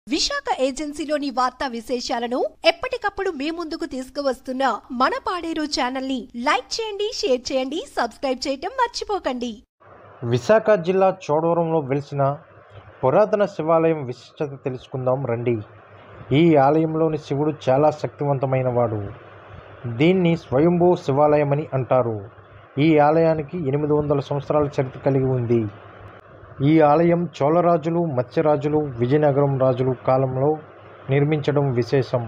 విశాఖ ఏజెన్సీలోని వార్తా విశేషాలను ఎప్పటికప్పుడు మీ ముందుకు తీసుకువస్తున్న మన పాడేరు ఛానల్ ని లైక్ చేయండి షేర్ చేయండి సబ్స్క్రైబ్ చేయటం మర్చిపోకండి విశాఖ జిల్లా చోడవరంలో వెలిసిన పురాతన శివాలయం విశిష్టత తెలుసుకుందాం రండి ఈ ఆలయంలోని శివుడు చాలా శక్తివంతమైన వాడు దీన్ని స్వయంభూ శివాలయమని అంటారు ఈ ఆలయానికి ఎనిమిది వందల సంవత్సరాల చరిత్ర కలిగి ఉంది ఈ ఆలయం చోళరాజులు మత్స్యరాజులు విజయనగరం రాజులు కాలంలో నిర్మించడం విశేషం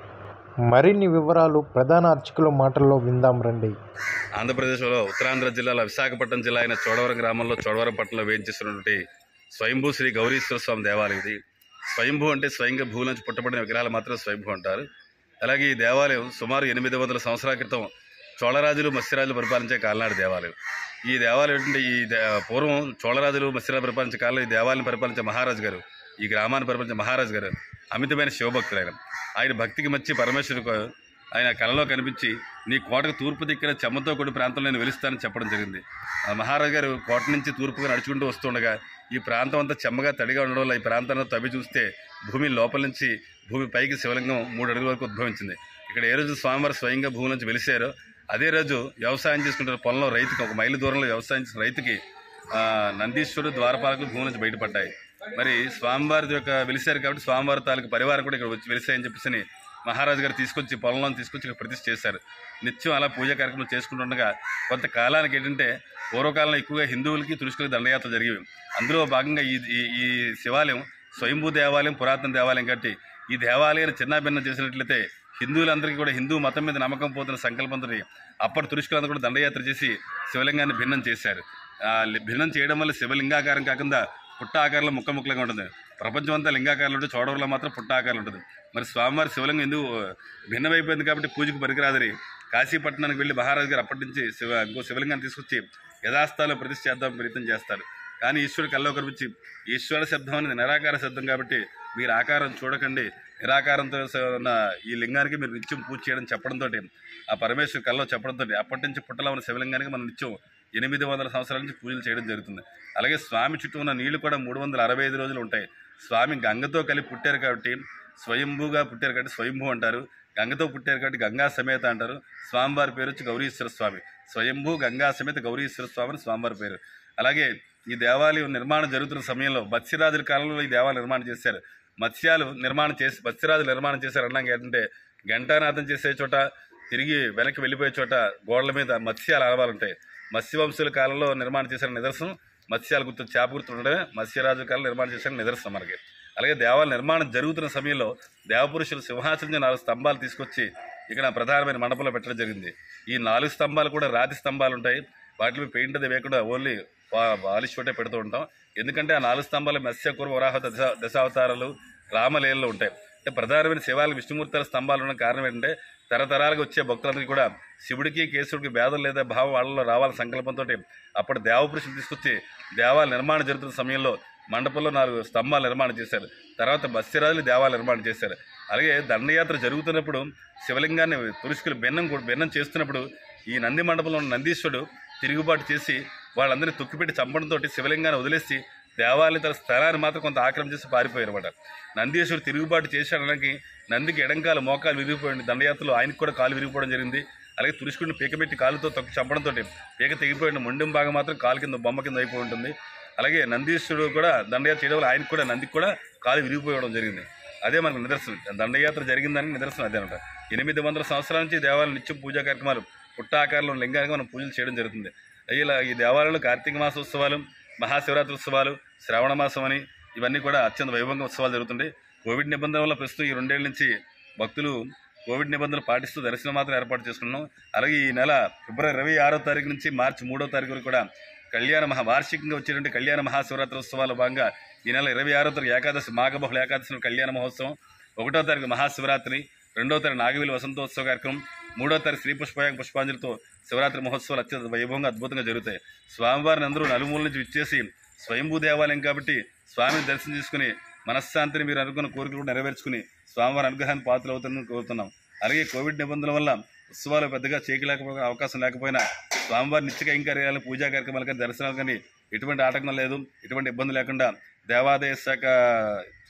మరిన్ని వివరాలు ప్రధాన అర్చకుల మాటల్లో విందాం రండి ఆంధ్రప్రదేశ్లో ఉత్తరాంధ్ర జిల్లాలో విశాఖపట్నం జిల్లా అయిన చోడవరం గ్రామంలో చోడవరం పట్టణంలో వేయించేస్తున్నటువంటి స్వయంభూ శ్రీ గౌరీశ్వర స్వామి దేవాలయం ఇది స్వయంభూ అంటే స్వయంగా భూ నుంచి పుట్టబడిన విగ్రహాలు మాత్రం స్వయంభూ అంటారు అలాగే ఈ దేవాలయం సుమారు ఎనిమిది వందల సంవత్సరాల క్రితం చోళరాజులు మత్స్యరాజులు పరిపాలించే కాలనాడు దేవాలయం ఈ దేవాలయం ఏంటంటే ఈ దే- పూర్వం చోళరాజులు మత్స్యరాజులు పరిపాలించే కాలంలో ఈ దేవాలయం పరిపాలించే మహారాజు గారు ఈ గ్రామాన్ని పరిపాలించే మహారాజు గారు అమితమైన శివభక్తులు ఆయన ఆయన భక్తికి మచ్చి పరమేశ్వరుడు ఆయన కలలో కనిపించి నీ కోటకు తూర్పు దిక్కున చెమ్మతో కూడి ప్రాంతంలో నేను వెలుస్తానని చెప్పడం జరిగింది ఆ మహారాజు గారు కోట నుంచి తూర్పుగా నడుచుకుంటూ వస్తుండగా ఈ ప్రాంతం అంతా చెమ్మగా తడిగా ఉండడం వల్ల ఈ ప్రాంతాన్ని తవ్వి చూస్తే భూమి లోపల నుంచి భూమి పైకి శివలింగం మూడు అడుగుల వరకు ఉద్భవించింది ఇక్కడ ఏ రోజు స్వామివారు స్వయంగా భూమి నుంచి వెలిసారో అదే రోజు వ్యవసాయం చేసుకుంటున్న పొలంలో రైతుకి ఒక మైలు దూరంలో వ్యవసాయం చేసిన రైతుకి ఆ, నందీశ్వరుడు ద్వారపాలకులు భూమి నుంచి బయటపడ్డాయి మరి స్వామివారి యొక్క వెలిసారు కాబట్టి స్వామివారి తాలూకు పరివారం కూడా ఇక్కడ వచ్చి వెలిసాయని చెప్పేసి మహారాజు గారు తీసుకొచ్చి పొలంలో తీసుకొచ్చి ఇక్కడ ప్రతిష్ఠ చేశారు నిత్యం అలా పూజా కార్యక్రమాలు చేసుకుంటుండగా కొంతకాలానికి ఏంటంటే పూర్వకాలంలో ఎక్కువగా హిందువులకి తురుష్కులకి దండయాత్ర జరిగేవి అందులో భాగంగా ఈ ఈ- ఈ శివాలయం స్వయంభూ దేవాలయం పురాతన దేవాలయం కాబట్టి ఈ దేవాలయాన్ని చిన్నాభిన్నం చేసినట్లయితే హిందువులందరికీ కూడా హిందూ మతం మీద నమ్మకం పోతున్న సంకల్పంతో అప్పటి తురుష్కులందరూ కూడా దండయాత్ర చేసి శివలింగాన్ని భిన్నం చేశారు ఆ లి- భిన్నం చేయడం వల్ల శివలింగాకారం కాకుండా పుట్ట ఆకారంలో ముక్క ముక్కలుగా ఉంటుంది ప్రపంచం అంతా లింగాకారంలో ఉంటే చూడడంలో మాత్రం పుట్ట ఆకారం ఉంటుంది మరి స్వామివారి శివలింగం ఎందుకు భిన్నమైపోయింది కాబట్టి పూజకు పనికిరాదని కాశీపట్నానికి వెళ్ళి మహారాజు గారు అప్పటి నుంచి శివ ఇంకో శివలింగాన్ని తీసుకొచ్చి యథాస్థాలో ప్రతిష్ఠ చేద్దాం ప్రయత్నం చేస్తారు కానీ ఈశ్వరుడు కల్లో కనిపించి ఈశ్వర శబ్దం అనేది నిరాకార శబ్దం కాబట్టి మీరు ఆకారం చూడకండి నిరాకారంతో ఉన్న ఈ లింగానికి మీరు నిత్యం పూజ చేయడం చెప్పడంతో ఆ పరమేశ్వరు కల్లో చెప్పడంతో అప్పటి నుంచి పుట్టలో ఉన్న శివలింగానికి మనం నిత్యం ఎనిమిది వందల సంవత్సరాల నుంచి పూజలు చేయడం జరుగుతుంది అలాగే స్వామి చుట్టూ ఉన్న నీళ్లు కూడా మూడు వందల అరవై ఐదు రోజులు ఉంటాయి స్వామి గంగతో కలిపి పుట్టారు కాబట్టి స్వయంభూగా పుట్టారు కాబట్టి స్వయంభూ అంటారు గంగతో పుట్టారు కాబట్టి గంగా సమేత అంటారు స్వామివారి పేరు వచ్చి గౌరీశ్వర స్వామి స్వయంభూ గంగా సమేత గౌరీశ్వర స్వామి అని స్వామివారి పేరు అలాగే ఈ దేవాలయం నిర్మాణం జరుగుతున్న సమయంలో మత్స్యరాజుల కాలంలో ఈ దేవాలయం నిర్మాణం చేశారు మత్స్యాలు నిర్మాణం చేసి మత్స్యరాజులు నిర్మాణం చేశారు అన్నాక ఏంటంటే ఘంటానాథం చేసే చోట తిరిగి వెనక్కి వెళ్ళిపోయే చోట గోడల మీద మత్స్యాలు ఆలవాలు ఉంటాయి మత్స్యవంశుల కాలంలో నిర్మాణం చేసిన నిదర్శనం మత్స్యాల గుర్తు చేప గుర్తు ఉండడమే మత్స్యరాజు కాలంలో నిర్మాణం చేసిన నిదర్శనం మనకి అలాగే దేవాలయ నిర్మాణం జరుగుతున్న సమయంలో దేవపురుషులు సింహాసనం నుంచి నాలుగు స్తంభాలు తీసుకొచ్చి ఇక్కడ ప్రధానమైన మండపంలో పెట్టడం జరిగింది ఈ నాలుగు స్తంభాలు కూడా రాతి స్తంభాలు ఉంటాయి వాటిలో పెయింట్ అది వేయకుండా ఓన్లీ పాలిష్ ఒకటే పెడుతూ ఉంటాం ఎందుకంటే ఆ నాలుగు స్తంభాలు మత్స్య కూర్మ వరాహ దశ దశావతారాలు రామలీలలో ఉంటాయి అంటే ప్రధానమైన శివాలయ విష్ణుమూర్తుల స్తంభాలు ఉన్న కారణం ఏంటంటే తరతరాలుగా వచ్చే భక్తులందరికీ కూడా శివుడికి కేశవుడికి భేదం లేదా భావం వాళ్ళలో రావాలని సంకల్పంతో అప్పుడు దేవపురుషులు తీసుకొచ్చి దేవాలయ నిర్మాణం జరుగుతున్న సమయంలో మండపంలో నాలుగు స్తంభాలు నిర్మాణం చేశారు తర్వాత మత్స్యరాజులు దేవాలయ నిర్మాణం చేశారు అలాగే దండయాత్ర జరుగుతున్నప్పుడు శివలింగాన్ని తురుష్కులు భిన్నం కూడా- భిన్నం చేస్తున్నప్పుడు ఈ నంది మండపంలో ఉన్న నందీశ్వరుడు తిరుగుబాటు చేసి వాళ్ళందరినీ తొక్కిపెట్టి చంపడంతో శివలింగాన్ని వదిలేసి దేవాలయ తన స్థలాన్ని మాత్రం కొంత ఆక్రమించేసి పారిపోయారు అనమాట నందీశ్వరుడు తిరుగుబాటు చేశాడనకి నందికి ఎడంకాలు మోకాలు విరిగిపోయింది దండయాత్రలో ఆయనకు కూడా కాలు విరిగిపోవడం జరిగింది అలాగే తురుష్కుడిని పీకబెట్టి కాలుతో తొక్కి చంపడంతో పీక తెగిపోయిన మొండెం భాగం మాత్రం కాలు కింద బొమ్మ కింద అయిపోయి ఉంటుంది అలాగే నందీశ్వరుడు కూడా దండయాత్ర చేయడం వల్ల ఆయనకు కూడా నందికి కూడా కాలు విరిగిపోవడం జరిగింది అదే మనకు నిదర్శనం దండయాత్ర జరిగిందని నిదర్శనం అదే అనమాట ఎనిమిది వందల సంవత్సరాల నుంచి దేవాలయం నిత్యం పూజా కార్యక్రమాలు పుట్టాకారంలో లింగానికి మనం పూజలు చేయడం జరుగుతుంది ఇలా ఈ దేవాలయంలో కార్తీక మాసోత్సవాలు మహాశివరాత్రి ఉత్సవాలు శ్రావణ మాసం అని ఇవన్నీ కూడా అత్యంత వైభవంగా ఉత్సవాలు జరుగుతుంటాయి కోవిడ్ నిబంధనల వల్ల ప్రస్తుతం ఈ రెండేళ్ల నుంచి భక్తులు కోవిడ్ నిబంధనలు పాటిస్తూ దర్శనం మాత్రం ఏర్పాటు చేసుకున్నాం అలాగే ఈ నెల ఫిబ్రవరి ఇరవై ఆరో తారీఖు నుంచి మార్చి మూడో తారీఖు వరకు కూడా కళ్యాణ మహా వార్షికంగా వచ్చేటువంటి కళ్యాణ మహాశివరాత్రి ఉత్సవాల భాగంగా ఈ నెల ఇరవై ఆరో తారీఖు ఏకాదశి మాఘబహుళ ఏకాదశి నాడు కళ్యాణ మహోత్సవం ఒకటో తారీఖు మహాశివరాత్రి రెండో తారీఖు నాగవీలి వసంతోత్సవ కార్యక్రమం మూడో తారీఖు శ్రీ పుష్పయాగ పుష్పాంజలితో శివరాత్రి మహోత్సవాలు అత్యంత వైభవంగా అద్భుతంగా జరుగుతాయి స్వామివారిని అందరూ నలుమూల నుంచి విచ్చేసి స్వయంభూ దేవాలయం కాబట్టి స్వామిని దర్శనం చేసుకుని మనశ్శాంతిని మీరు అనుకున్న కోరికలు కూడా నెరవేర్చుకుని స్వామివారి అనుగ్రహాన్ని పాత్రలు అవుతుందని కోరుతున్నాం అలాగే కోవిడ్ నిబంధనల వల్ల ఉత్సవాలు పెద్దగా చేయలేకపోయిన అవకాశం లేకపోయినా స్వామివారి నిత్య కైంకర్యాలు పూజా కార్యక్రమాలు కానీ దర్శనాలు కానీ ఎటువంటి ఆటంకం లేదు ఎటువంటి ఇబ్బంది లేకుండా దేవాదాయ శాఖ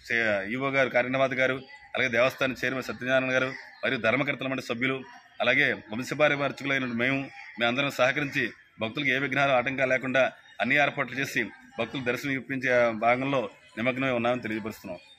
చే- ఈవో గారు కార్యనిర్వాహక గారు అలాగే దేవస్థానం చైర్మన్ సత్యనారాయణ గారు మరియు ధర్మకర్తల మండలి సభ్యులు అలాగే వంశపారి అర్చకులైన మేము మేమందరం సహకరించి భక్తులకు ఏ విఘ్నాలు ఆటంకాలు లేకుండా అన్ని ఏర్పాట్లు చేసి భక్తులు దర్శనం ఇప్పించే భాగంలో నిమగ్నమై ఉన్నామని తెలియపరుస్తున్నాం